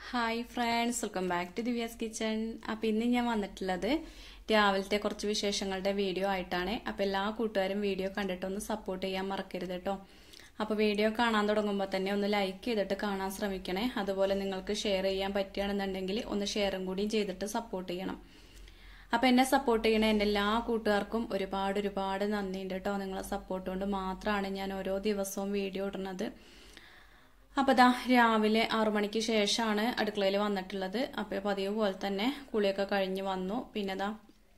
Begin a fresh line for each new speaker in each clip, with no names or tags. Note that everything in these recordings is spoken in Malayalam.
hi friends welcome back to Divya's kitchen appam ഇന്ന് ഞാൻ വന്നിട്ടുള്ളത് രാവിലത്തെ കുറച്ച് വിശേഷങ്ങളുടെ വീഡിയോ ആയിട്ടാണ് അപ്പം എല്ലാ കൂട്ടുകാരും വീഡിയോ കണ്ടിട്ടൊന്ന് സപ്പോർട്ട് ചെയ്യാൻ മറക്കരുത് കേട്ടോ അപ്പോൾ വീഡിയോ കാണാൻ തുടങ്ങുമ്പോൾ തന്നെ ഒന്ന് ലൈക്ക് ചെയ്തിട്ട് കാണാൻ ശ്രമിക്കണേ അതുപോലെ നിങ്ങൾക്ക് ഷെയർ ചെയ്യാൻ പറ്റുകയാണെന്നുണ്ടെങ്കിൽ ഒന്ന് ഷെയറും കൂടിയും ചെയ്തിട്ട് സപ്പോർട്ട് ചെയ്യണം അപ്പം എന്നെ സപ്പോർട്ട് ചെയ്യണ എൻ്റെ എല്ലാ കൂട്ടുകാർക്കും ഒരുപാട് ഒരുപാട് നന്ദിയുണ്ട് കേട്ടോ നിങ്ങളെ സപ്പോർട്ട് കൊണ്ട് മാത്രമാണ് ഞാൻ ഓരോ ദിവസവും വീഡിയോ ഇടുന്നത് അപ്പോൾ ദാ രാവിലെ ആറു മണിക്ക് ശേഷമാണ് അടുക്കളയിൽ വന്നിട്ടുള്ളത് അപ്പോൾ പതിവ് പോലെ തന്നെ കുളിയൊക്കെ കഴിഞ്ഞ് വന്നു പിന്നെ ദാ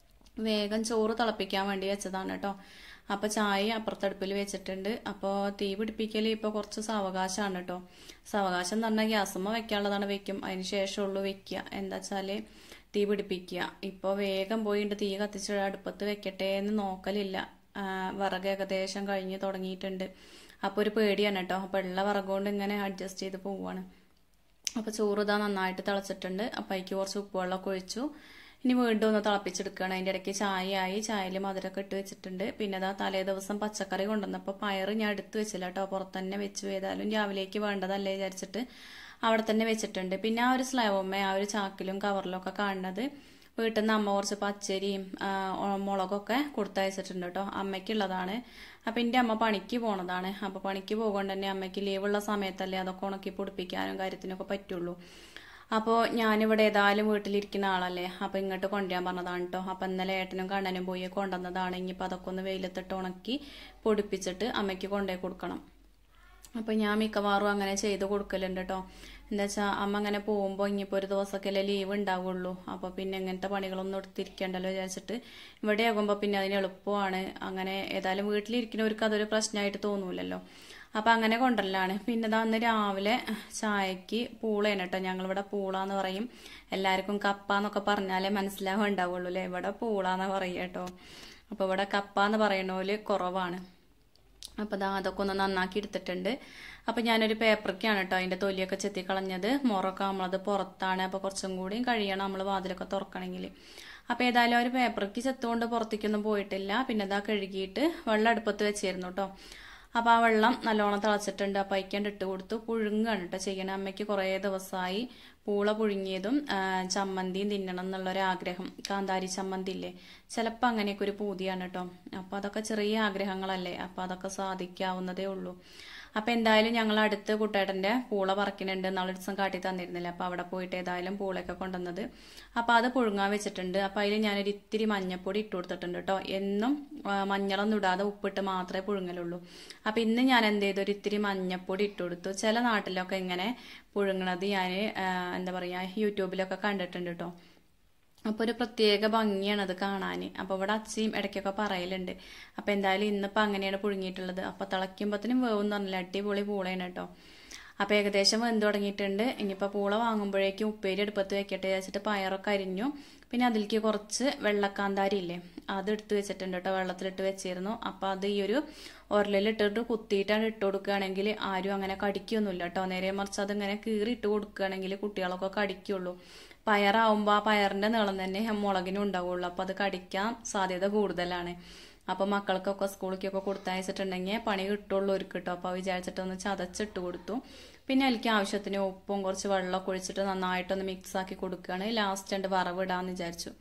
വേഗം ചോറ് തിളപ്പിക്കാൻ വേണ്ടി വെച്ചതാണ് കേട്ടോ അപ്പോൾ ചായ അപ്പുറത്തടുപ്പിൽ വെച്ചിട്ടുണ്ട് അപ്പോൾ തീ പിടിപ്പിക്കൽ ഇപ്പോൾ കുറച്ച് സാവകാശമാണ് കേട്ടോ സാവകാശം എന്ന് പറഞ്ഞാൽ ഗ്യാസുമ്മ വെക്കാനുള്ളതാണ് വെക്കും അതിന് ശേഷമുള്ളൂ വെക്കുക എന്താ വെച്ചാൽ തീ പിടിപ്പിക്കുക ഇപ്പോൾ വേഗം പോയിട്ട് തീ കത്തിച്ച് അടുപ്പത്ത് വെക്കട്ടെ എന്ന് നോക്കലില്ല വിറക് ഏകദേശം കഴിഞ്ഞ് തുടങ്ങിയിട്ടുണ്ട് അപ്പോൾ ഒരു പേടിയാണ് കേട്ടോ അപ്പോൾ ഉള്ള വിറകുകൊണ്ട് ഇങ്ങനെ അഡ്ജസ്റ്റ് ചെയ്ത് പോവുകയാണ് അപ്പോൾ ചോറ് ഇതാ നന്നായിട്ട് തിളച്ചിട്ടുണ്ട് അപ്പോൾ അതിക്ക് കുറച്ച് ഉപ്പുവെള്ളമൊക്കെ ഒഴിച്ചു ഇനി വീണ്ടും ഒന്ന് തിളപ്പിച്ചെടുക്കുകയാണ് അതിൻ്റെ ഇടയ്ക്ക് ചായ ആയി ചായയിൽ മധുരമൊക്കെ ഇട്ട് വെച്ചിട്ടുണ്ട് പിന്നെ അതാ തലേ ദിവസം പച്ചക്കറി കൊണ്ടുവന്നപ്പോൾ പയറ് ഞാൻ എടുത്ത് വെച്ചില്ല കേട്ടോ പുറത്ത് തന്നെ വെച്ച് ഏതായാലും രാവിലേക്ക് വേണ്ടതല്ലേ വിചാരിച്ചിട്ട് അവിടെ തന്നെ വെച്ചിട്ടുണ്ട് പിന്നെ ആ ഒരു സ്ലൈവമ്മ ആ ഒരു ചാക്കിലും കവറിലും ഒക്കെ കാണുന്നത് വീട്ടിൽ നിന്ന് അമ്മ കുറച്ച് പച്ചരിയും മുളകൊക്കെ കൊടുത്തയച്ചിട്ടുണ്ട് കേട്ടോ അമ്മയ്ക്കുള്ളതാണ് അപ്പം എൻ്റെ അമ്മ പണിക്ക് പോണതാണ് അപ്പോൾ പണിക്ക് പോകുകൊണ്ട് തന്നെ അമ്മയ്ക്ക് ലീവുള്ള സമയത്തല്ലേ അതൊക്കെ ഉണക്കി പൊടിപ്പിക്കാനും കാര്യത്തിനൊക്കെ പറ്റുള്ളൂ അപ്പോൾ ഞാനിവിടെ ഏതായാലും വീട്ടിലിരിക്കുന്ന ആളല്ലേ അപ്പോൾ ഇങ്ങോട്ട് കൊണ്ടുവരാൻ പറഞ്ഞതാണ് കേട്ടോ അപ്പം ഇന്നലെ ഏട്ടനും കണ്ണനും പോയി കൊണ്ടുവന്നതാണ് ഇനിയിപ്പോൾ അതൊക്കെ ഒന്ന് വെയിലത്തിട്ട് ഉണക്കി പൊടിപ്പിച്ചിട്ട് അമ്മയ്ക്ക് കൊണ്ടുപോയി കൊടുക്കണം അപ്പോൾ ഞാൻ മിക്കവാറും അങ്ങനെ ചെയ്ത് കൊടുക്കലുണ്ട് കേട്ടോ എന്താ വെച്ചാൽ അമ്മ അങ്ങനെ പോകുമ്പോൾ ഇനിയിപ്പോൾ ഒരു ദിവസമൊക്കെ ലീവ് ഉണ്ടാവുള്ളൂ അപ്പോൾ പിന്നെ ഇങ്ങനത്തെ പണികളൊന്നും എടുത്തിരിക്കണ്ടല്ലോ വിചാരിച്ചിട്ട് ഇവിടെ ആകുമ്പോൾ പിന്നെ അതിന് എളുപ്പമാണ് അങ്ങനെ ഏതായാലും വീട്ടിലിരിക്കുന്നവർക്ക് അതൊരു പ്രശ്നമായിട്ട് തോന്നൂലല്ലോ അപ്പം അങ്ങനെ കൊണ്ടല്ലാണ് പിന്നെ ഇതാ അന്ന് രാവിലെ ചായക്ക് പൂളയാണ് കേട്ടോ ഞങ്ങളിവിടെ പൂള എന്ന് പറയും എല്ലാവർക്കും കപ്പ എന്നൊക്കെ പറഞ്ഞാലേ മനസ്സിലാവുക ഉണ്ടാവുള്ളൂ അല്ലേ ഇവിടെ പൂള എന്ന് പറയുക കേട്ടോ അപ്പോൾ ഇവിടെ കപ്പ എന്ന് പറയുന്ന കുറവാണ് അപ്പോൾ ദാ അതൊക്കെ ഒന്ന് നന്നാക്കി എടുത്തിട്ടുണ്ട് അപ്പോൾ ഞാനൊരു പേപ്പറൊക്കെയാണ് കേട്ടോ അതിൻ്റെ തൊലിയൊക്കെ ചെത്തി കളഞ്ഞത് മുറൊക്കെ നമ്മളത് പുറത്താണ് അപ്പോൾ കുറച്ചും കൂടി കഴിയണം നമ്മൾ വാതിലൊക്കെ തുറക്കണമെങ്കിൽ അപ്പോൾ ഏതായാലും ഒരു പേപ്പർക്ക് ചെത്തുകൊണ്ട് പുറത്തേക്കൊന്നും പോയിട്ടില്ല പിന്നെ ഇതാ കഴുകിയിട്ട് വെള്ളം അടുപ്പത്ത് വെച്ചിരുന്നു കേട്ടോ അപ്പോൾ ആ വെള്ളം നല്ലോണം തിളച്ചിട്ടുണ്ട് അപ്പോൾ അയക്കാണ്ട് ഇട്ട് കൊടുത്തു പുഴുങ്ങാണ് കേട്ടോ ചെയ്യണ അമ്മയ്ക്ക് കുറേ ദിവസമായി പൂള പുഴുങ്ങിയതും ചമ്മന്തിയും തിന്നണം എന്നുള്ളൊരാഗ്രഹം കാന്താരി ചമ്മന്തി ഇല്ലേ ചിലപ്പോൾ അങ്ങനെയൊക്കെ ഒരു പൂതിയാണ് കേട്ടോ അപ്പോൾ അതൊക്കെ ചെറിയ ആഗ്രഹങ്ങളല്ലേ അപ്പോൾ അതൊക്കെ സാധിക്കാവുന്നതേ ഉള്ളൂ അപ്പോൾ എന്തായാലും ഞങ്ങൾ അടുത്ത് കുട്ടേട്ടൻ്റെ പൂള പറക്കുന്നുണ്ട് നാളെ ദിവസം കാട്ടി തന്നിരുന്നില്ല അപ്പോൾ അവിടെ പോയിട്ട് ഏതായാലും പൂളയൊക്കെ കൊണ്ടുവന്നത് അപ്പോൾ അത് പുഴുങ്ങാൻ വെച്ചിട്ടുണ്ട് അപ്പോൾ അതിൽ ഞാനൊരു ഇത്തിരി മഞ്ഞപ്പൊടി ഇട്ട് കൊടുത്തിട്ടുണ്ട് കേട്ടോ എന്നും മഞ്ഞളൊന്നും ഇടാതെ ഉപ്പിട്ട് മാത്രമേ പുഴുങ്ങലുള്ളൂ അപ്പോൾ ഇന്ന് ഞാൻ എന്ത് ചെയ്തു ഒരു ഇത്തിരി മഞ്ഞപ്പൊടി ഇട്ട് കൊടുത്തു ചില നാട്ടിലൊക്കെ ഇങ്ങനെ പുഴുങ്ങണത് ഞാൻ എന്താ പറയുക യൂട്യൂബിലൊക്കെ കണ്ടിട്ടുണ്ട് കേട്ടോ അപ്പോൾ ഒരു പ്രത്യേക ഭംഗിയാണ് അത് കാണാൻ അപ്പോൾ ഇവിടെ അച്ഛയും ഇടയ്ക്കൊക്കെ പറയലുണ്ട് അപ്പോൾ എന്തായാലും ഇന്നിപ്പോൾ അങ്ങനെയാണ് പുഴുങ്ങിയിട്ടുള്ളത് അപ്പോൾ തിളയ്ക്കുമ്പോഴത്തേനും വേവെന്ന് പറഞ്ഞില്ല അടിപൊളി പൂളയാണ് കേട്ടോ അപ്പോൾ ഏകദേശം വെന്ത് തുടങ്ങിയിട്ടുണ്ട് ഇനിയിപ്പോൾ പൂള വാങ്ങുമ്പോഴേക്കും ഉപ്പേരി അടുപ്പത്ത് വെക്കട്ടെ വെച്ചിട്ട് പയറൊക്കെ അരിഞ്ഞു പിന്നെ അതിലേക്ക് കുറച്ച് വെള്ളക്കാന്താരി ഇല്ലേ അത് എടുത്ത് വെച്ചിട്ടുണ്ട് കേട്ടോ വെള്ളത്തിലിട്ട് വെച്ചിരുന്നു അപ്പോൾ അത് ഈ ഒരു ഉരലിലിട്ടിട്ട് കുത്തിയിട്ടാണ് ഇട്ട് കൊടുക്കുകയാണെങ്കിൽ ആരും അങ്ങനെ കടിക്കൊന്നുമില്ല കേട്ടോ നേരെ മറിച്ച് അതിങ്ങനെ കീറി ഇട്ട് കൊടുക്കുകയാണെങ്കിൽ കുട്ടികളൊക്കെ കടിക്കുള്ളൂ പയറാവുമ്പോൾ ആ പയറിൻ്റെ നീളം തന്നെ മുളകിനും ഉണ്ടാവുള്ളൂ അപ്പോൾ അത് കടിക്കാൻ സാധ്യത കൂടുതലാണ് അപ്പോൾ മക്കൾക്കൊക്കെ സ്കൂളിലേക്കൊക്കെ കൊടുത്തയച്ചിട്ടുണ്ടെങ്കിൽ പണി കിട്ടുള്ളൂ ഒരു കിട്ടും അപ്പോൾ വിചാരിച്ചിട്ട് ഒന്ന് ചതച്ചിട്ട് കൊടുത്തു പിന്നെ അതിലേക്ക് ആവശ്യത്തിന് ഉപ്പും കുറച്ച് വെള്ളമൊക്കെ ഒഴിച്ചിട്ട് നന്നായിട്ടൊന്ന് മിക്സ് ആക്കി കൊടുക്കുകയാണ് ലാസ്റ്റ് ഉണ്ട് വറവ് ഇടാമെന്ന് വിചാരിച്ചു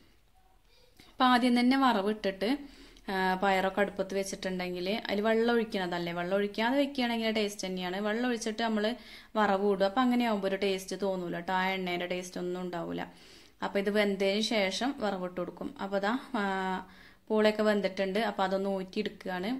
അപ്പം ആദ്യം തന്നെ വറവ് ഇട്ടിട്ട് പയറൊക്കെ അടുപ്പത്ത് വെച്ചിട്ടുണ്ടെങ്കിൽ അതിൽ വെള്ളം ഒഴിക്കണതല്ലേ വെള്ളം ഒഴിക്കാതെ വെക്കുകയാണെങ്കിൽ ടേസ്റ്റ് തന്നെയാണ് വെള്ളം ഒഴിച്ചിട്ട് നമ്മൾ വറവ് ഇടും അപ്പം അങ്ങനെ ആകുമ്പോൾ ഒരു ടേസ്റ്റ് തോന്നൂല കേട്ടോ ആ എണ്ണേൻ്റെ ടേസ്റ്റ് ഒന്നും ഉണ്ടാവില്ല അപ്പോൾ ഇത് വെന്തതിന് ശേഷം വറവിട്ട് കൊടുക്കും അപ്പോൾ അതാ പൂളയൊക്കെ വെന്തിട്ടുണ്ട് അപ്പോൾ അതൊന്ന് ഊറ്റിയെടുക്കുകയാണ്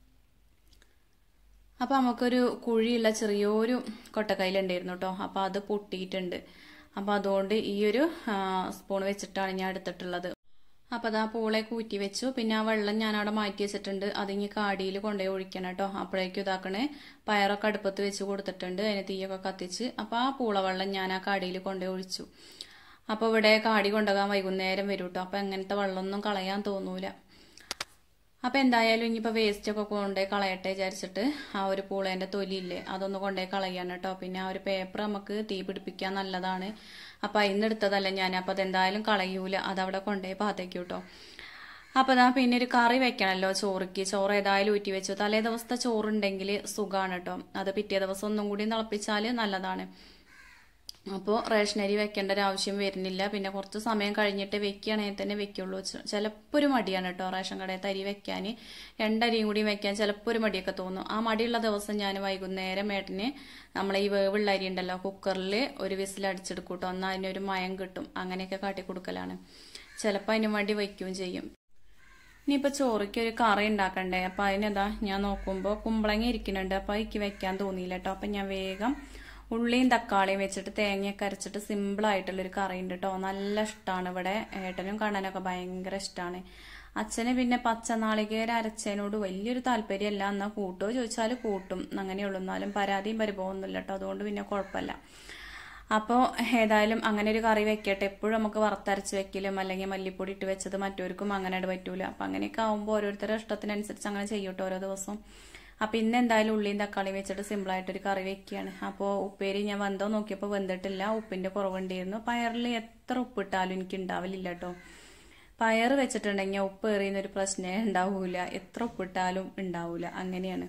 അപ്പോൾ നമുക്കൊരു കുഴിയുള്ള ചെറിയൊരു കൊട്ടക്കൈലുണ്ടായിരുന്നു കേട്ടോ അപ്പോൾ അത് പൊട്ടിയിട്ടുണ്ട് അപ്പോൾ അതുകൊണ്ട് ഈ ഒരു സ്പൂൺ വെച്ചിട്ടാണ് ഞാൻ എടുത്തിട്ടുള്ളത് അപ്പോൾ അതാ പൂളെ കൂറ്റി വെച്ചു പിന്നെ ആ വെള്ളം ഞാൻ അവിടെ മാറ്റി വെച്ചിട്ടുണ്ട് അതിങ്ങി കാടിയിൽ കൊണ്ടുപോയി ഒഴിക്കണം കേട്ടോ അപ്പോഴേക്കും ഇതാക്കണേ പയറൊക്കെ അടുപ്പത്ത് വെച്ച് കൊടുത്തിട്ടുണ്ട് അതിന് തീയൊക്കെ കത്തിച്ച് അപ്പോൾ ആ പൂള വെള്ളം ഞാൻ ആ കാടിയിൽ കൊണ്ടുപോയി ഒഴിച്ചു അപ്പോൾ ഇവിടെ കാടി കൊണ്ടുപോകാൻ വൈകുന്നേരം വരും കേട്ടോ അപ്പോൾ അങ്ങനത്തെ വെള്ളമൊന്നും കളയാൻ തോന്നൂല അപ്പോൾ എന്തായാലും ഇനിയിപ്പോൾ വേസ്റ്റൊക്കെ കൊണ്ടുപോയി കളയട്ടെ വിചാരിച്ചിട്ട് ആ ഒരു പൂളേൻ്റെ തൊലിയില്ലേ അതൊന്ന് കൊണ്ടുപോയി കളയാണ് കേട്ടോ പിന്നെ ആ ഒരു പേപ്പർ നമുക്ക് തീ പിടിപ്പിക്കാൻ നല്ലതാണ് അപ്പോൾ അതിന് എടുത്തതല്ല ഞാൻ അപ്പോൾ അതെന്തായാലും കളയൂല അതവിടെ കൊണ്ടുപോയി പാത്തേക്ക് കേട്ടോ അപ്പോൾ അതാ പിന്നെ ഒരു കറി വെക്കണമല്ലോ ചോറിക്ക് ചോറ് ഏതായാലും ഊറ്റി വെച്ചു തലേ ദിവസത്തെ ചോറുണ്ടെങ്കിൽ സുഖമാണ് കേട്ടോ അത് പിറ്റേ ദിവസം ഒന്നും കൂടി തിളപ്പിച്ചാൽ നല്ലതാണ് അപ്പോൾ റേഷനരി വെക്കേണ്ട ഒരു ആവശ്യം വരുന്നില്ല പിന്നെ കുറച്ച് സമയം കഴിഞ്ഞിട്ട് വെക്കുകയാണെങ്കിൽ തന്നെ വെക്കുള്ളൂ ചിലപ്പോൾ ഒരു മടിയാണ് കേട്ടോ റേഷൻ കടയിൽ അരി വെക്കാൻ രണ്ടരിയും കൂടി വെക്കാൻ ചിലപ്പോൾ ഒരു മടിയൊക്കെ തോന്നും ആ മടിയുള്ള ദിവസം ഞാൻ വൈകുന്നേരം ഏട്ടന് നമ്മളെ ഈ വേവുള്ള അരി ഉണ്ടല്ലോ കുക്കറിൽ ഒരു വിസിൽ അടിച്ചെടുക്കും കേട്ടോ എന്നാൽ അതിനൊരു മയം കിട്ടും അങ്ങനെയൊക്കെ കാട്ടി കൊടുക്കലാണ് ചിലപ്പോൾ അതിന് വേണ്ടി വയ്ക്കുകയും ചെയ്യും ഇനിയിപ്പോൾ ചോറയ്ക്ക് ഒരു കറി ഉണ്ടാക്കണ്ടേ അപ്പം അതിനെന്താ ഞാൻ നോക്കുമ്പോൾ കുമ്പളങ്ങ ഇരിക്കുന്നുണ്ട് അപ്പോൾ അതിക്ക് വെക്കാൻ തോന്നിയില്ല കേട്ടോ അപ്പം ഞാൻ വേഗം ഉള്ളിയും തക്കാളിയും വെച്ചിട്ട് തേങ്ങയൊക്കെ അരച്ചിട്ട് സിമ്പിളായിട്ടുള്ളൊരു കറി ഉണ്ട് കേട്ടോ നല്ല ഇഷ്ടമാണ് ഇവിടെ ഏട്ടനും കാണാനൊക്കെ ഭയങ്കര ഇഷ്ടമാണ് അച്ഛന് പിന്നെ പച്ചനാളികേര അരച്ചതിനോട് വലിയൊരു താല്പര്യമല്ല എന്നാൽ കൂട്ടോ ചോദിച്ചാൽ കൂട്ടും അങ്ങനെയുള്ളൂ എന്നാലും പരാതിയും പരിഭവമൊന്നുമില്ല കേട്ടോ അതുകൊണ്ട് പിന്നെ കുഴപ്പമില്ല അപ്പോൾ ഏതായാലും അങ്ങനെ ഒരു കറി വെക്കട്ടെ എപ്പോഴും നമുക്ക് വറുത്തരച്ച് വെക്കലും അല്ലെങ്കിൽ മല്ലിപ്പൊടി ഇട്ട് വെച്ചത് മറ്റവർക്കും അങ്ങനെ പറ്റൂല അപ്പം അങ്ങനെയൊക്കെ ആകുമ്പോൾ ഓരോരുത്തരുടെ ഇഷ്ടത്തിനനുസരിച്ച് അങ്ങനെ ചെയ്യട്ടെ ഓരോ ദിവസം അപ്പം ഇന്ന് എന്തായാലും ഉള്ളിയും തക്കാളിയും വെച്ചിട്ട് സിമ്പിളായിട്ടൊരു കറി വെക്കുകയാണ് അപ്പോൾ ഉപ്പേരി ഞാൻ വന്നോ നോക്കിയപ്പോൾ വെന്തിട്ടില്ല ഉപ്പിൻ്റെ കുറവുണ്ടായിരുന്നു പയറിൽ എത്ര ഉപ്പിട്ടാലും എനിക്ക് ഉണ്ടാവില്ല കേട്ടോ പയർ വെച്ചിട്ടുണ്ടെങ്കിൽ ഉപ്പ് എറിയുന്നൊരു പ്രശ്നമേ ഉണ്ടാവൂല എത്ര ഉപ്പിട്ടാലും ഉണ്ടാവൂല അങ്ങനെയാണ്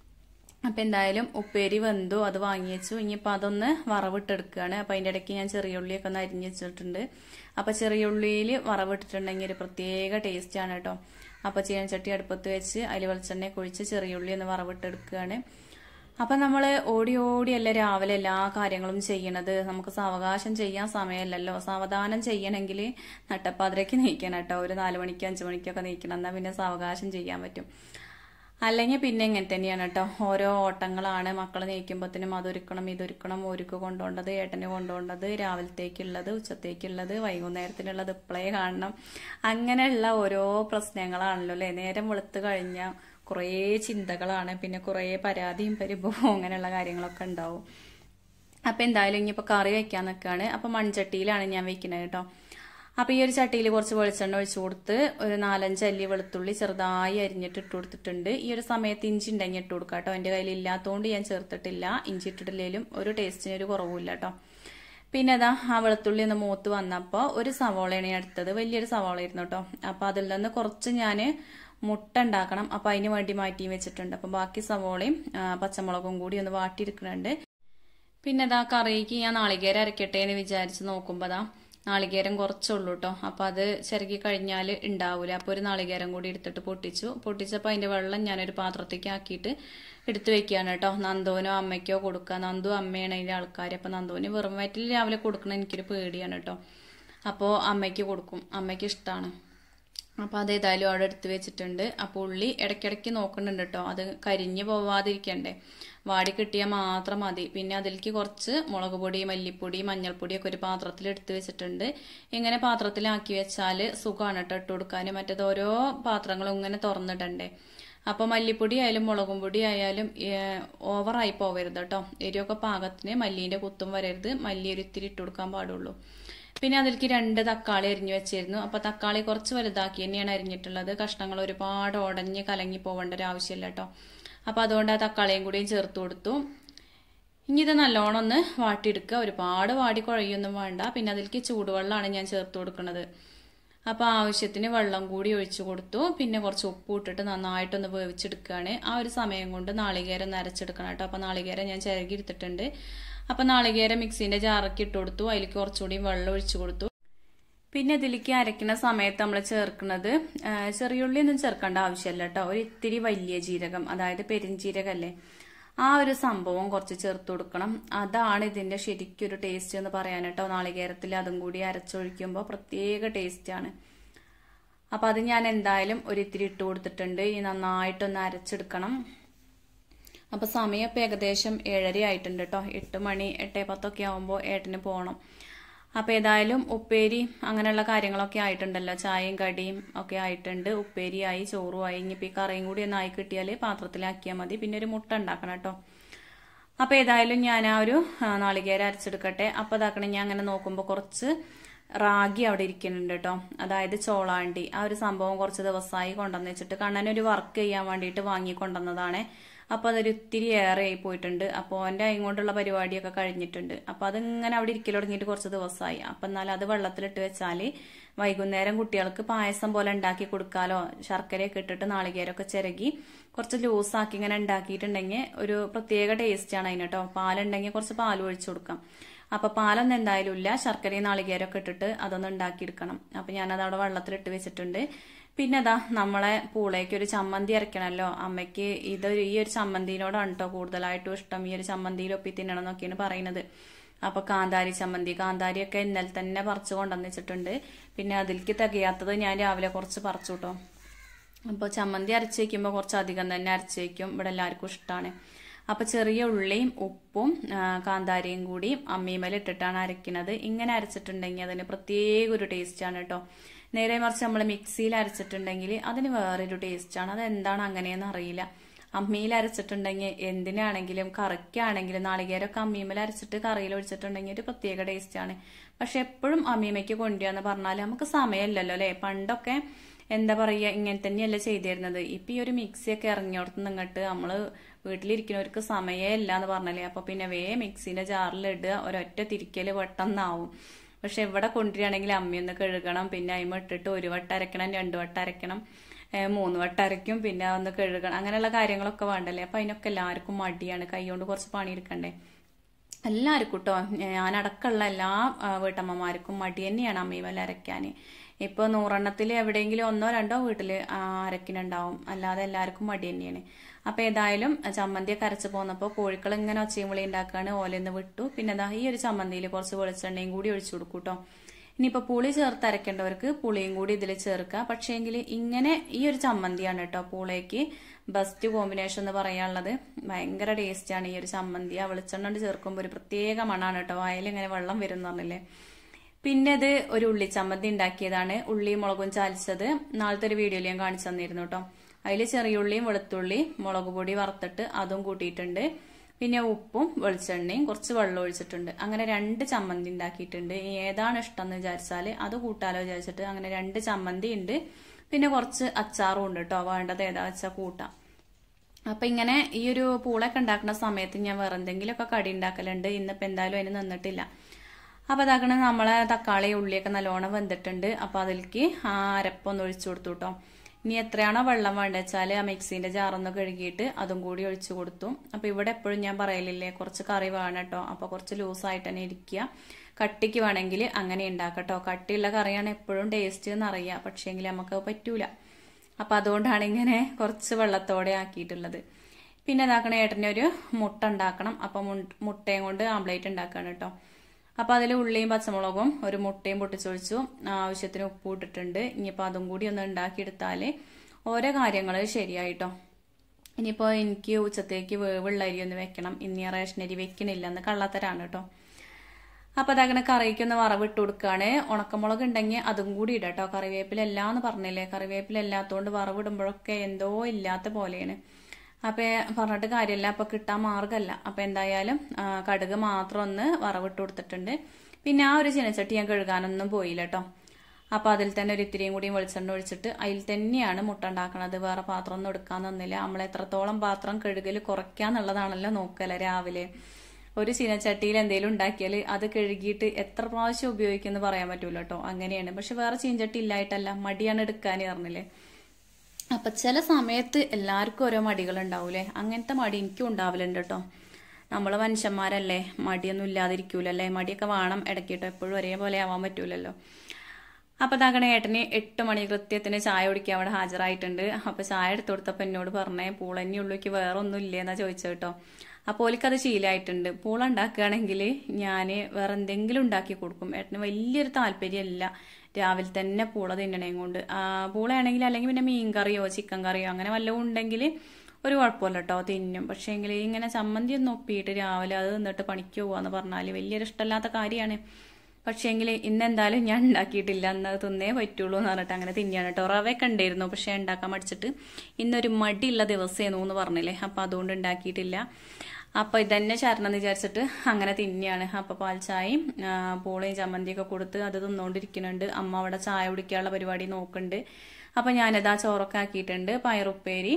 അപ്പം എന്തായാലും ഉപ്പേരി വെന്തു അത് വാങ്ങി വെച്ചു ഇനിയിപ്പോൾ അതൊന്ന് വറവിട്ടെടുക്കുകയാണ് അപ്പം അതിൻ്റെ ഇടയ്ക്ക് ഞാൻ ചെറിയ ഉള്ളിയൊക്കെ ഒന്ന് അരിഞ്ഞ് വെച്ചിട്ടുണ്ട് അപ്പം ചെറിയ ഉള്ളിയിൽ വറവിട്ടിട്ടുണ്ടെങ്കിൽ ഒരു പ്രത്യേക ടേസ്റ്റാണ് കേട്ടോ അപ്പോൾ ചീനച്ചട്ടി അടുപ്പത്ത് വെച്ച് അതിൽ വെളിച്ചെണ്ണയൊക്കെ ഒഴിച്ച് ചെറിയ ഉള്ളി ഒന്ന് വറവിട്ടെടുക്കുകയാണ് അപ്പം നമ്മൾ ഓടി ഓടിയല്ല രാവിലെ എല്ലാ കാര്യങ്ങളും ചെയ്യണത് നമുക്ക് സാവകാശം ചെയ്യാൻ സമയമല്ലല്ലോ സാവധാനം ചെയ്യണമെങ്കിൽ നട്ടപ്പാതിരയ്ക്ക് നീക്കണം കേട്ടോ ഒരു നാല് മണിക്ക് അഞ്ച് മണിക്കൊക്കെ നീക്കണം എന്നാൽ പിന്നെ സാവകാശം ചെയ്യാൻ പറ്റും അല്ലെങ്കിൽ പിന്നെ ഇങ്ങനെ തന്നെയാണ് കേട്ടോ ഓരോ ഓട്ടങ്ങളാണ് മക്കൾ നീക്കുമ്പോഴത്തേനും അതൊരുക്കണം ഇതൊരുക്കണം ഒരുക്ക് കൊണ്ടുപോകേണ്ടത് ഏട്ടന് കൊണ്ടുപോകേണ്ടത് രാവിലത്തേക്കുള്ളത് ഉച്ചത്തേക്കുള്ളത് വൈകുന്നേരത്തിനുള്ളത് ഇപ്പോഴേ കാണണം അങ്ങനെയുള്ള ഓരോ പ്രശ്നങ്ങളാണല്ലോ അല്ലേ നേരം വെളുത്ത് കഴിഞ്ഞാൽ കുറേ ചിന്തകളാണ് പിന്നെ കുറേ പരാതിയും പരിഭവവും അങ്ങനെയുള്ള കാര്യങ്ങളൊക്കെ ഉണ്ടാവും അപ്പം എന്തായാലും ഇനിയിപ്പോൾ കറി വെക്കാൻ നിൽക്കുകയാണ് അപ്പം മൺചട്ടിയിലാണ് ഞാൻ വെക്കുന്നത് കേട്ടോ അപ്പോൾ ഈ ഒരു ചട്ടിയിൽ കുറച്ച് വെളിച്ചെണ്ണ ഒഴിച്ചു കൊടുത്ത് ഒരു നാലഞ്ച് അല്ലി വെളുത്തുള്ളി ചെറുതായി അരിഞ്ഞിട്ട് ഇട്ട് കൊടുത്തിട്ടുണ്ട് ഈ ഒരു സമയത്ത് ഇഞ്ചി ഉണ്ടെങ്കിൽ ഇട്ട് കൊടുക്കാം കേട്ടോ എൻ്റെ കയ്യിൽ ഇല്ലാത്തതുകൊണ്ട് ഞാൻ ചേർത്തിട്ടില്ല ഇഞ്ചി ഇട്ടിട്ടില്ലെങ്കിലും ഒരു ടേസ്റ്റിന് ഒരു കുറവുമില്ല കേട്ടോ പിന്നെ അതാ ആ വെളുത്തുള്ളി ഒന്ന് മൂത്ത് വന്നപ്പോൾ ഒരു സവോളയാണ് ഞാൻ എടുത്തത് വലിയൊരു സവോളയായിരുന്നു കേട്ടോ അപ്പോൾ അതിൽ നിന്ന് കുറച്ച് ഞാൻ മുട്ട ഉണ്ടാക്കണം അപ്പോൾ അതിന് വേണ്ടി മാറ്റി വെച്ചിട്ടുണ്ട് അപ്പോൾ ബാക്കി സവോളയും പച്ചമുളകും കൂടി ഒന്ന് വാട്ടിയെടുക്കുന്നുണ്ട് പിന്നെ അതാ കറിക്ക് ഞാൻ നാളികേരം അരക്കട്ടെ എന്ന് വിചാരിച്ച് നോക്കുമ്പോൾ അതാ നാളികേരം കുറച്ചുള്ളൂ കേട്ടോ അപ്പോൾ അത് ചിരകി കഴിഞ്ഞാൽ ഉണ്ടാവില്ല അപ്പോൾ ഒരു നാളികേരം കൂടി എടുത്തിട്ട് പൊട്ടിച്ചു പൊട്ടിച്ചപ്പോൾ അതിൻ്റെ വെള്ളം ഞാനൊരു പാത്രത്തേക്ക് ആക്കിയിട്ട് എടുത്തു വെക്കുകയാണ് കേട്ടോ നന്ദുവിനോ അമ്മയ്ക്കോ കൊടുക്കുക നന്ദു അമ്മയാണ് അതിൻ്റെ ആൾക്കാർ അപ്പോൾ നന്ദുവിന് വെറും വയറ്റിൽ രാവിലെ കൊടുക്കണം എനിക്കൊരു പേടിയാണ് കേട്ടോ അപ്പോൾ അമ്മയ്ക്ക് കൊടുക്കും അമ്മയ്ക്ക് ഇഷ്ടമാണ് അപ്പോൾ അത് ഏതായാലും അവിടെ എടുത്ത് വെച്ചിട്ടുണ്ട് അപ്പോൾ ഉള്ളി ഇടയ്ക്കിടയ്ക്ക് നോക്കുന്നുണ്ട് കേട്ടോ അത് കരിഞ്ഞു പോവാതിരിക്കണ്ടേ വാടി കിട്ടിയാൽ മാത്രം മതി പിന്നെ അതിലേക്ക് കുറച്ച് മുളക് പൊടി മല്ലിപ്പൊടി മഞ്ഞൾപ്പൊടിയൊക്കെ ഒരു പാത്രത്തിൽ എടുത്ത് വെച്ചിട്ടുണ്ട് ഇങ്ങനെ പാത്രത്തിലാക്കി വെച്ചാൽ സുഖമാണ് കേട്ടോ ഇട്ട് കൊടുക്കാൻ മറ്റേത് ഓരോ പാത്രങ്ങളും ഇങ്ങനെ തുറന്നിടണ്ടേ അപ്പോൾ മല്ലിപ്പൊടി ആയാലും മുളകും പൊടി ആയാലും ഓവറായി പോവരുത് കേട്ടോ എരിവൊക്കെ പാകത്തിന് മല്ലീൻ്റെ കുത്തും വരരുത് മല്ലി ഒരു ഇത്തിരി ഇട്ട് കൊടുക്കാൻ പാടുള്ളൂ പിന്നെ അതിലേക്ക് രണ്ട് തക്കാളി അരിഞ്ഞു വെച്ചിരുന്നു അപ്പോൾ തക്കാളി കുറച്ച് വലുതാക്കി തന്നെയാണ് അരിഞ്ഞിട്ടുള്ളത് കഷ്ണങ്ങൾ ഒരുപാട് ഉടഞ്ഞ് കലങ്ങി പോകേണ്ട ഒരു ആവശ്യമില്ല കേട്ടോ അപ്പോൾ അതുകൊണ്ട് ആ തക്കാളിയും കൂടിയും ചേർത്ത് കൊടുത്തു ഇനി ഇത് നല്ലോണം ഒന്ന് വാട്ടിയെടുക്കുക ഒരുപാട് വാടി കുഴയൊന്നും വേണ്ട പിന്നെ അതിലേക്ക് ചൂടുവെള്ളമാണ് ഞാൻ ചേർത്ത് കൊടുക്കുന്നത് അപ്പോൾ ആവശ്യത്തിന് വെള്ളം കൂടി ഒഴിച്ചു കൊടുത്തു പിന്നെ കുറച്ച് ഉപ്പ് ഇട്ടിട്ട് നന്നായിട്ടൊന്ന് വേവിച്ചെടുക്കുകയാണ് ആ ഒരു സമയം കൊണ്ട് നാളികേരം നരച്ചെടുക്കണം കേട്ടോ അപ്പോൾ നാളികേരം ഞാൻ ചിരകി എടുത്തിട്ടുണ്ട് അപ്പം നാളികേരം മിക്സീൻ്റെ ജാറൊക്കെ ഇട്ട് കൊടുത്തു അതിലേക്ക് കുറച്ചുകൂടി വെള്ളം ഒഴിച്ചു കൊടുത്തു പിന്നെ ഇതിലേക്ക് അരയ്ക്കുന്ന സമയത്ത് നമ്മൾ ചേർക്കുന്നത് ചെറിയുള്ളി ഒന്നും ചേർക്കേണ്ട ആവശ്യമില്ല കേട്ടോ ഒരു ഇത്തിരി വലിയ ജീരകം അതായത് പെരിഞ്ജീരകല്ലേ ആ ഒരു സംഭവം കുറച്ച് ചേർത്ത് കൊടുക്കണം അതാണ് ഇതിന്റെ ശരിക്കൊരു ടേസ്റ്റ് എന്ന് പറയാൻ കേട്ടോ നാളികേരത്തിൽ അതും കൂടി അരച്ചൊഴിക്കുമ്പോൾ പ്രത്യേക ടേസ്റ്റാണ് അപ്പം അത് ഞാൻ എന്തായാലും ഒരു ഇത്തിരി ഇട്ട് കൊടുത്തിട്ടുണ്ട് ഇനി നന്നായിട്ടൊന്ന് അരച്ചെടുക്കണം അപ്പോൾ സമയം ഇപ്പം ഏകദേശം ഏഴര ആയിട്ടുണ്ട് കേട്ടോ എട്ട് മണി എട്ടേ പത്തൊക്കെ ആകുമ്പോൾ ഏട്ടന് പോകണം അപ്പോൾ ഏതായാലും ഉപ്പേരി അങ്ങനെയുള്ള കാര്യങ്ങളൊക്കെ ആയിട്ടുണ്ടല്ലോ ചായയും കടിയും ഒക്കെ ആയിട്ടുണ്ട് ഉപ്പേരിയായി ചോറുമായി ഇനിയിപ്പോൾ ഈ കറിയും കൂടി ഒന്ന് ആയി കിട്ടിയാൽ പാത്രത്തിലാക്കിയാൽ മതി പിന്നെ ഒരു മുട്ട ഉണ്ടാക്കണം കേട്ടോ അപ്പോൾ ഏതായാലും ഞാൻ ആ ഒരു നാളികേരം അരച്ചെടുക്കട്ടെ അപ്പോൾ ഇതാക്കണം ഞാൻ അങ്ങനെ നോക്കുമ്പോൾ കുറച്ച് റാഗി അവിടെ ഇരിക്കുന്നുണ്ട് കേട്ടോ അതായത് ചോളാണ്ടി ആ ഒരു സംഭവം കുറച്ച് ദിവസമായി കൊണ്ടുവന്ന് വെച്ചിട്ട് കണ്ണനൊരു വർക്ക് ചെയ്യാൻ വേണ്ടിയിട്ട് വാങ്ങി കൊണ്ടുവന്നതാണ് അപ്പോൾ അതൊരു ഇത്തിരി ഏറെ ആയി പോയിട്ടുണ്ട് അപ്പോൾ എൻ്റെ ഇങ്ങോട്ടുള്ള പരിപാടിയൊക്കെ കഴിഞ്ഞിട്ടുണ്ട് അപ്പോൾ അതിങ്ങനെ അവിടെ ഇരിക്കൽ തുടങ്ങിയിട്ട് കുറച്ച് ദിവസമായി അപ്പം എന്നാൽ അത് വെള്ളത്തിലിട്ട് വെച്ചാൽ വൈകുന്നേരം കുട്ടികൾക്ക് പായസം പോലെ ഉണ്ടാക്കി കൊടുക്കാലോ ശർക്കരയൊക്കെ ഇട്ടിട്ട് നാളികേരമൊക്കെ ചിരകി കുറച്ച് ലൂസാക്കി ഇങ്ങനെ ഉണ്ടാക്കിയിട്ടുണ്ടെങ്കിൽ ഒരു പ്രത്യേക ടേസ്റ്റാണ് അതിന് കേട്ടോ പാലുണ്ടെങ്കിൽ കുറച്ച് പാൽ ഒഴിച്ചു കൊടുക്കാം അപ്പൊ പാലൊന്നും എന്തായാലും ഇല്ല ശർക്കരയും നാളികേരമൊക്കെ ഇട്ടിട്ട് അതൊന്ന് ഉണ്ടാക്കിയെടുക്കണം അപ്പൊ ഞാനത് അവിടെ വെള്ളത്തിലിട്ട് വെച്ചിട്ടുണ്ട് പിന്നെ അതാ നമ്മളെ പൂളേക്ക് ഒരു ചമ്മന്തി അരയ്ക്കണമല്ലോ അമ്മയ്ക്ക് ഇതൊരു ഈ ഒരു ചമ്മന്തിനോടാണ് കേട്ടോ കൂടുതലായിട്ടും ഇഷ്ടം ഈ ഒരു ചമ്മന്തിയിൽ ഒപ്പി തിന്നണം എന്നൊക്കെയാണ് പറയുന്നത് അപ്പൊ കാന്താരി ചമ്മന്തി കാന്താരിയൊക്കെ ഇന്നലെ തന്നെ പറിച്ചു കൊണ്ടുവന്ന് വെച്ചിട്ടുണ്ട് പിന്നെ അതിലേക്ക് തികയാത്തത് ഞാൻ രാവിലെ കുറച്ച് പറിച്ചു കേട്ടോ അപ്പോൾ ചമ്മന്തി അരച്ച് വയ്ക്കുമ്പോൾ കുറച്ച് അധികം തന്നെ അരച്ച് വയ്ക്കും ഇവിടെ എല്ലാവർക്കും ഇഷ്ടമാണ് അപ്പോൾ ചെറിയ ഉള്ളിയും ഉപ്പും ആ, കാന്താരിയും കൂടി അമ്മീമേൽ ഇട്ടിട്ടാണ് അരയ്ക്കുന്നത് ഇങ്ങനെ അരച്ചിട്ടുണ്ടെങ്കിൽ അതിന് പ്രത്യേക ഒരു ടേസ്റ്റാണ് കേട്ടോ നേരെ മറിച്ച് നമ്മൾ മിക്സിയിൽ അരച്ചിട്ടുണ്ടെങ്കിൽ അതിന് വേറൊരു ടേസ്റ്റാണ് അത് എന്താണ് അങ്ങനെയെന്ന് അറിയില്ല അമ്മിയിൽ അരച്ചിട്ടുണ്ടെങ്കിൽ എന്തിനാണെങ്കിലും കറിക്കാണെങ്കിലും നാളികേരമൊക്കെ അമ്മീമേൽ അരച്ചിട്ട് കറിയിൽ ഒഴിച്ചിട്ടുണ്ടെങ്കിൽ ഒരു പ്രത്യേക ടേസ്റ്റാണ് പക്ഷെ എപ്പോഴും അമ്മീമയ്ക്ക് കൊണ്ടുവന്ന് പറഞ്ഞാൽ നമുക്ക് സമയമില്ലല്ലോ അല്ലേ പണ്ടൊക്കെ എന്താ പറയുക ഇങ്ങനെ തന്നെയല്ല ചെയ്തിരുന്നത് ഇപ്പൊ ഈ ഒരു മിക്സിയൊക്കെ ഇറങ്ങിയോടത്ത് നിന്നിട്ട് നമ്മള് വീട്ടിലിരിക്കുന്നവർക്ക് സമയമേ ഇല്ല എന്ന് പറഞ്ഞല്ലേ അപ്പൊ പിന്നെ വേ മിക്സിന്റെ ജാറിലിടുക ഒരൊറ്റ തിരിക്കല് പെട്ടെന്നാവും പക്ഷെ ഇവിടെ കൊണ്ടുവരികയാണെങ്കിൽ അമ്മയൊന്ന് കഴുകണം പിന്നെ അതിമ ഇട്ടിട്ട് ഒരു വട്ടം അരക്കണം രണ്ടു വട്ടം അരക്കണം ഏഹ് മൂന്ന് വട്ടം അരയ്ക്കും പിന്നെ ഒന്ന് കഴുകണം അങ്ങനെയുള്ള കാര്യങ്ങളൊക്കെ വേണ്ടല്ലേ അപ്പൊ അതിനൊക്കെ എല്ലാവർക്കും മടിയാണ് കൈകൊണ്ട് കുറച്ച് പണിയെടുക്കണ്ടേ എല്ലാവർക്കും കേട്ടോ ഞാനടക്കമുള്ള എല്ലാ ആ, വീട്ടമ്മമാർക്കും മടി തന്നെയാണ് അമ്മീമല അരയ്ക്കാൻ ഇപ്പോൾ നൂറെണ്ണത്തിൽ എവിടെയെങ്കിലും ഒന്നോ രണ്ടോ വീട്ടിൽ അരക്കിനുണ്ടാവും അല്ലാതെ എല്ലാവർക്കും മടി തന്നെയാണ് അപ്പോൾ ഏതായാലും ചമ്മന്തിയൊക്കെ അരച്ച് പോന്നപ്പോൾ കോഴികൾ ഇങ്ങനെ ഒച്ചയും വിളി ഉണ്ടാക്കുകയാണ് ഓലെന്ന് വിട്ടു പിന്നെ ദാ ഈ ഒരു ചമ്മന്തിയിൽ കുറച്ച് വെളിച്ചെണ്ണയും കൂടി ഒഴിച്ചു കൊടുക്കും കേട്ടോ ഇനിയിപ്പോൾ പുളി ചേർത്ത് അരക്കേണ്ടവർക്ക് പുളിയും കൂടി ഇതിൽ ചേർക്കുക പക്ഷേങ്കിൽ ഇങ്ങനെ ഈ ഒരു ചമ്മന്തിയാണ് കേട്ടോ പൂളയ്ക്ക് ബെസ്റ്റ് കോമ്പിനേഷൻ എന്ന് പറയാനുള്ളത് ഭയങ്കര ടേസ്റ്റാണ് ഈ ഒരു ചമ്മന്തി ആ വെളിച്ചെണ്ണ കൊണ്ട് ചേർക്കുമ്പോൾ ഒരു പ്രത്യേക മണാണ് കേട്ടോ വായിൽ ഇങ്ങനെ വെള്ളം വരും എന്ന് പറഞ്ഞില്ലേ പിന്നെ ഇത് ഒരു ഉള്ളി ചമ്മന്തി ഉണ്ടാക്കിയതാണ് ഉള്ളി മുളകും ചാലിച്ചത് നാളത്തെ ഒരു വീഡിയോയിൽ ഞാൻ കാണിച്ചു തന്നിരുന്നു കേട്ടോ അതിൽ ചെറിയ ഉള്ളിയും വെളുത്തുള്ളി മുളക് പൊടി വറുത്തിട്ട് അതും കൂട്ടിയിട്ടുണ്ട് പിന്നെ ഉപ്പും വെളിച്ചെണ്ണയും കുറച്ച് വെള്ളം ഒഴിച്ചിട്ടുണ്ട് അങ്ങനെ രണ്ട് ചമ്മന്തി ഉണ്ടാക്കിയിട്ടുണ്ട് ഇനി ഏതാണ് ഇഷ്ടം എന്ന് വിചാരിച്ചാൽ അത് കൂട്ടാലോ വിചാരിച്ചിട്ട് അങ്ങനെ രണ്ട് ചമ്മന്തി ഉണ്ട് പിന്നെ കുറച്ച് അച്ചാറും ഉണ്ട് കേട്ടോ വേണ്ടത് ഏതാ വെച്ചാൽ കൂട്ടാം അപ്പൊ ഇങ്ങനെ ഈ ഒരു പൂളൊക്കെ ഉണ്ടാക്കുന്ന സമയത്ത് ഞാൻ വേറെ എന്തെങ്കിലുമൊക്കെ കടി ഉണ്ടാക്കലുണ്ട് ഇന്നിപ്പോ എന്തായാലും അതിന് നിന്നിട്ടില്ല അപ്പൊ അതാക്കണ നമ്മളെ തക്കാളി ഉള്ളിയൊക്കെ നല്ലോണം വെന്തിട്ടുണ്ട് അപ്പൊ അതിലേക്ക് ആ അരപ്പൊന്ന് ഒഴിച്ചു കൊടുത്തു കേട്ടോ ഇനി എത്രയാണോ വെള്ളം വേണ്ടത് വെച്ചാൽ ആ മിക്സീന്റെ ജാറൊന്ന് കഴുകിയിട്ട് അതും കൂടി ഒഴിച്ചു കൊടുത്തു അപ്പൊ ഇവിടെ എപ്പോഴും ഞാൻ പറയലില്ലേ കുറച്ച് കറി വേണം കേട്ടോ അപ്പൊ കുറച്ച് ലൂസായിട്ട് തന്നെ ഇരിക്കുക കട്ടിക്ക് വേണമെങ്കിൽ അങ്ങനെ ഉണ്ടാക്കട്ടോ കട്ടിയുള്ള കറിയാണ് എപ്പോഴും ടേസ്റ്റ് എന്നറിയാം പക്ഷേങ്കിൽ നമുക്ക് അത് പറ്റൂല അപ്പൊ അതുകൊണ്ടാണ് ഇങ്ങനെ കുറച്ച് വെള്ളത്തോടെ ആക്കിയിട്ടുള്ളത് പിന്നെ ഇതാക്കണ ഏട്ടന് ഒരു മുട്ട ഉണ്ടാക്കണം അപ്പൊ മുൺ- മുട്ടയും കൊണ്ട് ആംപ്ലേറ്റ് ഉണ്ടാക്കാണ് കേട്ടോ അപ്പൊ അതിൽ ഉള്ളിയും പച്ചമുളകും ഒരു മുട്ടയും പൊട്ടിച്ചൊഴിച്ചു ആവശ്യത്തിന് ഉപ്പ് ഇട്ടിട്ടുണ്ട് ഇനിയിപ്പോ അതും കൂടി ഒന്ന് ഉണ്ടാക്കിയെടുത്താല് ഓരോ കാര്യങ്ങൾ ശരിയായിട്ടോ ഇനിയിപ്പോ എനിക്ക് ഉച്ചത്തേക്ക് വേവുള്ള അരി ഒന്ന് വെക്കണം ഇനി ഞാൻ റേഷൻ അരി വെക്കണില്ല എന്ന് കള്ളത്തരാണ് കേട്ടോ അപ്പൊ അതങ്ങനെ കറിക്കൊന്ന് വറവിട്ട് കൊടുക്കുകയാണ് ഉണക്കമുളക് ഉണ്ടെങ്കിൽ അതും കൂടി ഇടാം കേട്ടോ കറിവേപ്പില എന്ന് പറഞ്ഞില്ലേ കറിവേപ്പില ഇല്ലാത്തതുകൊണ്ട് വറവിടുമ്പോഴൊക്കെ എന്തോ ഇല്ലാത്ത പോലെയാണ് അപ്പൊ പറഞ്ഞിട്ട് കാര്യമില്ല അപ്പൊ കിട്ടാൻ മാർഗമല്ല അപ്പൊ എന്തായാലും ആ, കടുക് മാത്രം ഒന്ന് വറവിട്ട് കൊടുത്തിട്ടുണ്ട് പിന്നെ ആ ഒരു ചീനച്ചട്ടി ഞാൻ കഴുകാനൊന്നും പോയില്ല കേട്ടോ അപ്പൊ അതിൽ തന്നെ ഒരു ഇത്തിരിയും കൂടി വെളിച്ചെണ്ണ ഒഴിച്ചിട്ട് അതിൽ തന്നെയാണ് മുട്ട ഉണ്ടാക്കണത് വേറെ പാത്രം ഒന്നും എടുക്കാൻ തന്നില്ല നമ്മൾ എത്രത്തോളം പാത്രം കഴുകൽ കുറയ്ക്കാന്നുള്ളതാണല്ലോ നോക്കല്ലേ രാവിലെ ഒരു ചീനച്ചട്ടിയിൽ എന്തെങ്കിലും ഉണ്ടാക്കിയാൽ അത് കഴുകിയിട്ട് എത്ര പ്രാവശ്യം ഉപയോഗിക്കുമെന്ന് പറയാൻ പറ്റൂല കേട്ടോ അങ്ങനെയാണ് പക്ഷെ വേറെ ചീനച്ചട്ടി ഇല്ലായിട്ടല്ല മടിയാണ് എടുക്കാൻ പറഞ്ഞില്ലേ അപ്പൊ ചില സമയത്ത് എല്ലാവർക്കും ഓരോ മടികൾ ഉണ്ടാവൂലേ അങ്ങനത്തെ മടി എനിക്കും ഉണ്ടാവലുണ്ട് കേട്ടോ നമ്മള് മനുഷ്യന്മാരല്ലേ മടിയൊന്നും ഇല്ലാതിരിക്കൂലല്ലേ മടിയൊക്കെ വേണം ഇടയ്ക്കിട്ടോ എപ്പോഴും ഒരേപോലെ ആവാൻ പറ്റൂലല്ലോ അപ്പൊ താക്കണ ഏട്ടന് എട്ട് മണി കൃത്യത്തിന് ചായ കുടിക്കാൻ അവിടെ ഹാജരായിട്ടുണ്ട് അപ്പൊ ചായ എടുത്തു കൊടുത്തപ്പോ എന്നോട് പറഞ്ഞേ പൂളന്നെ ഉള്ളിക്ക് വേറെ ഒന്നും ഇല്ലേന്നാ ചോദിച്ചു കേട്ടോ അപ്പോൾ ഓലിക്കത് ശീലമായിട്ടുണ്ട് പൂള ഉണ്ടാക്കുകയാണെങ്കിൽ ഞാൻ വേറെ എന്തെങ്കിലും ഉണ്ടാക്കി കൊടുക്കും ഏട്ടന് വലിയൊരു താല്പര്യമല്ല രാവിലെ തന്നെ പൂള തിന്നണേം കൊണ്ട് ആ, പൂളയാണെങ്കിൽ അല്ലെങ്കിൽ പിന്നെ മീൻ കറിയോ ചിക്കൻ കറിയോ അങ്ങനെ വല്ലതും ഉണ്ടെങ്കിൽ ഒരു കുഴപ്പമില്ല കേട്ടോ തിന്നും പക്ഷേ എങ്കിൽ ഇങ്ങനെ ചമ്മന്തി ഒന്ന് ഒപ്പിയിട്ട് രാവിലെ അത് നിന്നിട്ട് പണിക്ക് പോവാന്ന് പറഞ്ഞാൽ വലിയൊരു ഇഷ്ടമല്ലാത്ത കാര്യമാണ് പക്ഷേങ്കിൽ ഇന്ന് എന്തായാലും ഞാൻ ഉണ്ടാക്കിയിട്ടില്ല അന്ന് അത് തിന്നേ പറ്റുള്ളൂ എന്ന് പറഞ്ഞിട്ട് അങ്ങനെ തിന്നാണ് കേട്ടോ റവയൊക്കെ ഉണ്ടായിരുന്നു പക്ഷേ ഉണ്ടാക്കാൻ മടിച്ചിട്ട് ഇന്നൊരു മടിയുള്ള ദിവസമായിരുന്നു എന്ന് പറഞ്ഞില്ലേ അപ്പം അതുകൊണ്ട് ഉണ്ടാക്കിയിട്ടില്ല അപ്പം ഇതന്നെ ചരണം എന്ന് വിചാരിച്ചിട്ട് അങ്ങനെ തിന്നെയാണ് അപ്പം പാൽച്ചായയും ആ, പൂളയും ചമ്മന്തിയൊക്കെ കൊടുത്ത് അത് തിന്നുകൊണ്ടിരിക്കുന്നുണ്ട് അമ്മ അവിടെ ചായ കുടിക്കാനുള്ള പരിപാടി നോക്കുന്നുണ്ട് അപ്പം ഞാനിതാ ചോറൊക്കെ ആക്കിയിട്ടുണ്ട് പയറുപ്പേരി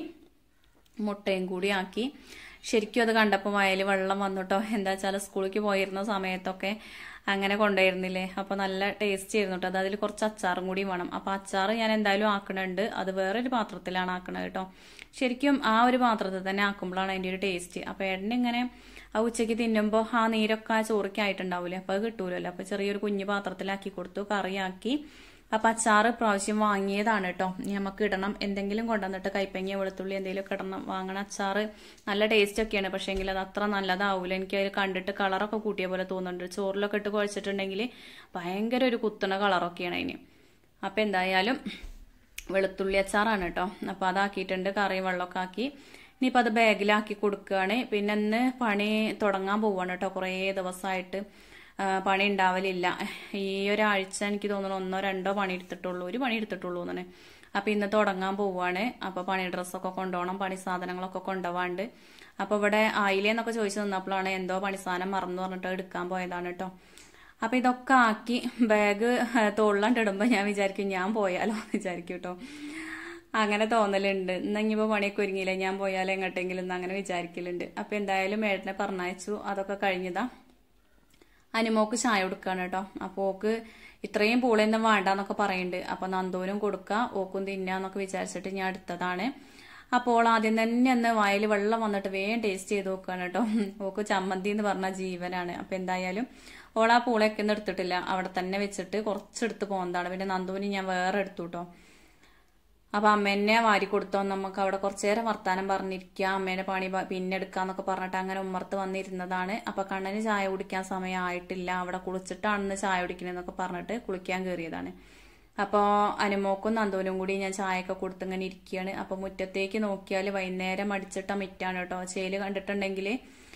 മുട്ടയും കൂടി ആക്കി ശരിക്കും അത് കണ്ടപ്പോൾ വയൽ വെള്ളം വന്നുട്ടോ എന്താ വെച്ചാൽ സ്കൂളിലേക്ക് പോയിരുന്ന സമയത്തൊക്കെ അങ്ങനെ കൊണ്ടുപോയിരുന്നില്ലേ അപ്പോൾ നല്ല ടേസ്റ്റ് ആയിരുന്നു കേട്ടോ അത് അതിൽ കുറച്ച് അച്ചാറും കൂടി വേണം അപ്പോൾ അച്ചാർ ഞാൻ എന്തായാലും ആക്കണുണ്ട് അത് വേറൊരു പാത്രത്തിലാണ് ആക്കണത് കേട്ടോ ശരിക്കും ആ ഒരു പാത്രത്തിൽ തന്നെ ആക്കുമ്പോഴാണ് അതിൻ്റെ ഒരു ടേസ്റ്റ് അപ്പോൾ ഏട്ടന് ഇങ്ങനെ ആ ഉച്ചയ്ക്ക് തിന്നുമ്പോൾ ആ നീരൊക്കെ ആ ചോറിക്ക് ആയിട്ടുണ്ടാവില്ലേ അപ്പോൾ അത് കിട്ടൂലല്ലോ അപ്പോൾ ചെറിയൊരു കുഞ്ഞു പാത്രത്തിലാക്കി കൊടുത്തു കറിയാക്കി അപ്പം അച്ചാറ് പ്രാവശ്യം വാങ്ങിയതാണ് കേട്ടോ നമുക്ക് ഇടണം എന്തെങ്കിലും കൊണ്ടുവന്നിട്ട് കൈപ്പങ്ങ വെളുത്തുള്ളി എന്തെങ്കിലും ഇടണം വാങ്ങണ അച്ചാറ് നല്ല ടേസ്റ്റ് ഒക്കെയാണ് പക്ഷേ എങ്കിൽ അത് അത്ര നല്ലതാവൂല എനിക്ക് അത് കണ്ടിട്ട് കളറൊക്കെ കൂട്ടിയ പോലെ തോന്നുന്നുണ്ട് ചോറിലൊക്കെ ഇട്ട് കുഴച്ചിട്ടുണ്ടെങ്കിൽ ഭയങ്കര ഒരു കുത്തണ കളറൊക്കെയാണ് അതിന് അപ്പം എന്തായാലും വെളുത്തുള്ളി അച്ചാറാണ് കേട്ടോ അപ്പോൾ അതാക്കിയിട്ടുണ്ട് കറി വെള്ളമൊക്കെ ആക്കി ഇനിയിപ്പോൾ അത് ബാഗിലാക്കി കൊടുക്കുകയാണ് പിന്നെ ഇന്ന് പണി തുടങ്ങാൻ പോവാണ് കേട്ടോ കുറേ ദിവസമായിട്ട് പണി ഉണ്ടാവലില്ല ഈ ഒരാഴ്ച എനിക്ക് തോന്നുന്നു ഒന്നോ രണ്ടോ പണി എടുത്തിട്ടുള്ളൂ ഒരു പണി എടുത്തിട്ടുള്ളൂ എന്നാണ് അപ്പം ഇന്ന് തുടങ്ങാൻ പോവാണ് അപ്പോൾ പണി ഡ്രസ്സൊക്കെ കൊണ്ടുപോകണം പണി സാധനങ്ങളൊക്കെ കൊണ്ടുപോകാണ്ട് അപ്പോൾ ഇവിടെ ആയില്ലേന്നൊക്കെ ചോദിച്ചു നിന്നപ്പോഴാണ് എന്തോ പണി സാധനം മറന്നു പറഞ്ഞിട്ട് എടുക്കാൻ പോയതാണ് കേട്ടോ അപ്പം ഇതൊക്കെ ആക്കി ബാഗ് തോളിലാണ്ട് ഇടുമ്പോൾ ഞാൻ വിചാരിക്കും ഞാൻ പോയാലോ എന്ന് വിചാരിക്കും കേട്ടോ അങ്ങനെ തോന്നലുണ്ട് ഇന്ന് ഇനിയിപ്പോൾ പണിയൊക്കെ ഒരുങ്ങിയില്ല ഞാൻ പോയാലോ എങ്ങോട്ടെങ്കിലും എന്ന് അങ്ങനെ വിചാരിക്കലുണ്ട് അപ്പം എന്തായാലും ഏട്ടനെ പറഞ്ഞയച്ചു അതൊക്കെ കഴിഞ്ഞതാ അനുമോക്ക് ചായ കൊടുക്കുകയാണ് കേട്ടോ അപ്പോൾ ഓക്ക് ഇത്രയും പൂളൊന്നും വേണ്ടെന്നൊക്കെ പറയുന്നുണ്ട് അപ്പോൾ നന്ദൂനും കൊടുക്കുക ഓക്കും തിന്നാന്നൊക്കെ വിചാരിച്ചിട്ട് ഞാൻ എടുത്തതാണ് അപ്പോൾ ആദ്യം തന്നെ ഒന്ന് വായിൽ വെള്ളം വന്നിട്ട് വേഗം ടേസ്റ്റ് ചെയ്ത് നോക്കുകയാണ് കേട്ടോ ഓക്ക് ചമ്മന്തി എന്ന് പറഞ്ഞ ജീവനാണ് അപ്പം എന്തായാലും ഓൾ ആ പൂളയൊക്കെ ഒന്നും എടുത്തിട്ടില്ല അവിടെ തന്നെ വെച്ചിട്ട് കുറച്ചെടുത്ത് പോകുന്നതാണ് പിന്നെ നന്ദുവിന് ഞാൻ വേറെ എടുത്തു കേട്ടോ അപ്പൊ അമ്മേനെ വാരി കൊടുത്തോ നമുക്ക് അവിടെ കുറച്ചു നേരം വർത്താനം പറഞ്ഞിരിക്കുക അമ്മേനെ പണി പിന്നെ എടുക്കാന്നൊക്കെ പറഞ്ഞിട്ട് അങ്ങനെ ഉമ്മർത്ത് വന്നിരുന്നതാണ് അപ്പൊ കണ്ണന് ചായ കുടിക്കാൻ സമയമായിട്ടില്ല അവിടെ കുളിച്ചിട്ടാണെന്ന് ചായ കുടിക്കണെന്നൊക്കെ പറഞ്ഞിട്ട് കുളിക്കാൻ കയറിയതാണ് അപ്പോൾ അനുമോക്കും നന്ദുവിനും കൂടി ഞാൻ ചായയൊക്കെ കൊടുത്ത് ഇങ്ങനെ ഇരിക്കുകയാണ് അപ്പോൾ മുറ്റത്തേക്ക് നോക്കിയാൽ വൈകുന്നേരം അടിച്ചിട്ട മിറ്റാണ് കേട്ടോ ചേല് കണ്ടിട്ടുണ്ടെങ്കിൽ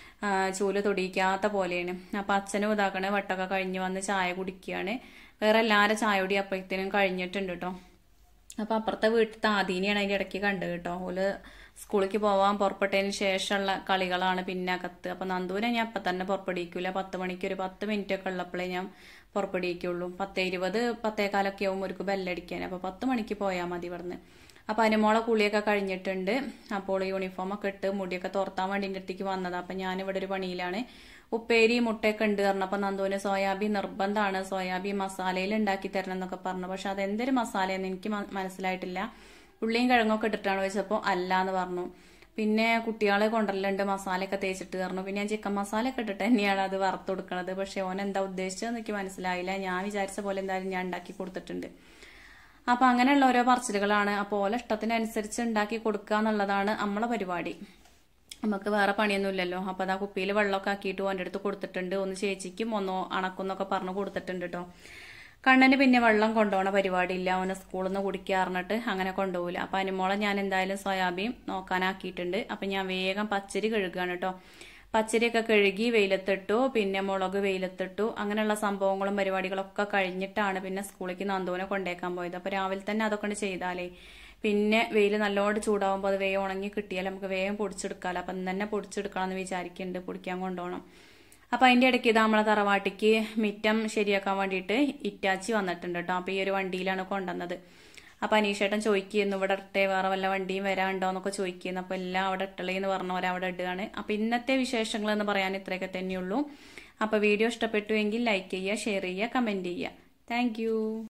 ചൂല് തൊടിയിക്കാത്ത പോലെയാണ് അപ്പം അച്ഛനും ഇതാക്കണ വട്ടൊക്കെ കഴിഞ്ഞ് വന്ന് ചായ കുടിക്കുകയാണ് വേറെ എല്ലാവരും ചായ കുടി അപ്പോഴത്തേനും കഴിഞ്ഞിട്ടുണ്ട് കേട്ടോ അപ്പം അപ്പുറത്തെ വീട്ടിലത്തെ ആദീനെയാണ് അതിൻ്റെ ഇടയ്ക്ക് കണ്ടത് കേട്ടോ ഓല് സ്കൂളിലേക്ക് പോവാൻ പുറപ്പെട്ടതിന് ശേഷമുള്ള കളികളാണ് പിന്നെ അകത്ത് അപ്പം നന്ദുവിനെ ഞാൻ അപ്പം തന്നെ പുറപ്പെടിക്കൂല പത്ത് മണിക്ക് ഒരു പത്ത് മിനിറ്റ് ഒക്കെ ഉള്ളപ്പോഴേ ഞാൻ പുറപ്പെടിക്കുള്ളൂ പത്ത് ഇരുപത് പത്തേകാലൊക്കെ ആവും ഒരു ബെല്ലടിക്കാൻ അപ്പോൾ പത്ത് മണിക്ക് പോയാൽ മതി ഇവിടുന്ന് അപ്പം അനുമോളെ കുളിയൊക്കെ കഴിഞ്ഞിട്ടുണ്ട് അപ്പോൾ യൂണിഫോം ഒക്കെ ഇട്ട് മുടിയൊക്കെ തോർത്താൻ വേണ്ടി എൻ്റെ അടുത്തേക്ക് വന്നത് അപ്പം ഞാനിവിടെ ഒരു പണിയിലാണ് ഉപ്പേരി മുട്ടയൊക്കെ ഉണ്ട് പറഞ്ഞപ്പോൾ നന്ദുവിന് സോയാബീൻ നിർബന്ധമാണ് സോയാബീൻ മസാലയിൽ ഉണ്ടാക്കി തരണം എന്നൊക്കെ പറഞ്ഞു പക്ഷെ അതെന്തൊരു മസാലയെന്ന് എനിക്ക് മനസ്സിലായിട്ടില്ല ഉള്ളിയും കിഴങ്ങൊക്കെ ഇട്ടിട്ടാണ് വെച്ചപ്പോൾ അല്ല എന്ന് പറഞ്ഞു പിന്നെ കുട്ടികളെ കൊണ്ടല്ലുണ്ട് മസാലയൊക്കെ തേച്ചിട്ട് പറഞ്ഞു പിന്നെ ഞാൻ ചിക്കൻ മസാലയൊക്കെ ഇട്ടിട്ട് തന്നെയാണ് അത് വറുത്ത് കൊടുക്കണത് പക്ഷെ ഓൻ എന്താ ഉദ്ദേശിച്ചതെന്ന് എനിക്ക് മനസ്സിലായില്ല ഞാൻ വിചാരിച്ച പോലെ എന്തായാലും ഞാൻ ഉണ്ടാക്കി കൊടുത്തിട്ടുണ്ട് അപ്പൊ അങ്ങനെയുള്ള ഓരോ പറച്ചിലുകളാണ് അപ്പോൾ ഓല ഇഷ്ടത്തിനനുസരിച്ച് ഉണ്ടാക്കി കൊടുക്കുക എന്നുള്ളതാണ് നമ്മളെ പരിപാടി നമുക്ക് വേറെ പണിയൊന്നുമില്ലല്ലോ അപ്പൊ അതാ കുപ്പിയിൽ വെള്ളമൊക്കെ ആക്കിയിട്ട് ഓൻ്റെ അടുത്ത് കൊടുത്തിട്ടുണ്ട് ഒന്ന് ചേച്ചിക്കും ഒന്നോ അണക്കുന്നൊക്കെ പറഞ്ഞു കൊടുത്തിട്ടുണ്ട് കേട്ടോ കണ്ണന് പിന്നെ വെള്ളം കൊണ്ടുപോകണ പരിപാടിയില്ല അവനെ സ്കൂളിൽ നിന്ന് കുടിക്കാറിഞ്ഞിട്ട് അങ്ങനെ കൊണ്ടുപോകില്ല അപ്പൊ അനുമോളെ ഞാൻ എന്തായാലും സോയാബീൻ നോക്കാനാക്കിയിട്ടുണ്ട് അപ്പൊ ഞാൻ വേഗം പച്ചരി കഴുകുകയാണ് കേട്ടോ പച്ചരിയൊക്കെ കഴുകി വെയിലത്തിട്ടു പിന്നെ മുളക് വെയിലത്തിട്ടു അങ്ങനെയുള്ള സംഭവങ്ങളും പരിപാടികളൊക്കെ കഴിഞ്ഞിട്ടാണ് പിന്നെ സ്കൂളിലേക്ക് നന്ദുവിനെ കൊണ്ടേക്കാൻ പോയത് അപ്പൊ രാവിലെ തന്നെ അതൊക്കെ ചെയ്താലേ പിന്നെ വെയിൽ നല്ലോണം ചൂടാവുമ്പോൾ അത് വേഗം ഉണങ്ങി കിട്ടിയാൽ നമുക്ക് വേഗം പൊടിച്ചെടുക്കാമല്ലോ അപ്പം തന്നെ പൊടിച്ചെടുക്കണം എന്ന് വിചാരിക്കുന്നുണ്ട് പൊടിക്കാൻ കൊണ്ടുപോകണം അപ്പം അതിൻ്റെ ഇടയ്ക്ക് ഇത് നമ്മളെ തറവാട്ടിക്ക് മിറ്റം ശരിയാക്കാൻ വേണ്ടിയിട്ട് ഇറ്റാച്ചി വന്നിട്ടുണ്ട് കേട്ടോ അപ്പം ഈ ഒരു വണ്ടിയിലാണ് കൊണ്ടുവന്നത് അപ്പം അനീഷേട്ടൻ ചോദിക്കുന്നു ഇവിടെ ഇട്ടേ വേറെ വല്ല വണ്ടിയും വരാനുണ്ടോ എന്നൊക്കെ ചോദിക്കുന്നു അപ്പം എല്ലാം അവിടെ ഇട്ടളേ എന്ന് പറഞ്ഞവരെ അവിടെ ഇടുകയാണ് അപ്പം ഇന്നത്തെ വിശേഷങ്ങൾ എന്ന് പറയാൻ ഇത്രയൊക്കെ തന്നെയുള്ളൂ അപ്പോൾ വീഡിയോ ഇഷ്ടപ്പെട്ടുവെങ്കിൽ ലൈക്ക് ചെയ്യുക ഷെയർ ചെയ്യുക കമൻറ്റ് ചെയ്യുക താങ്ക്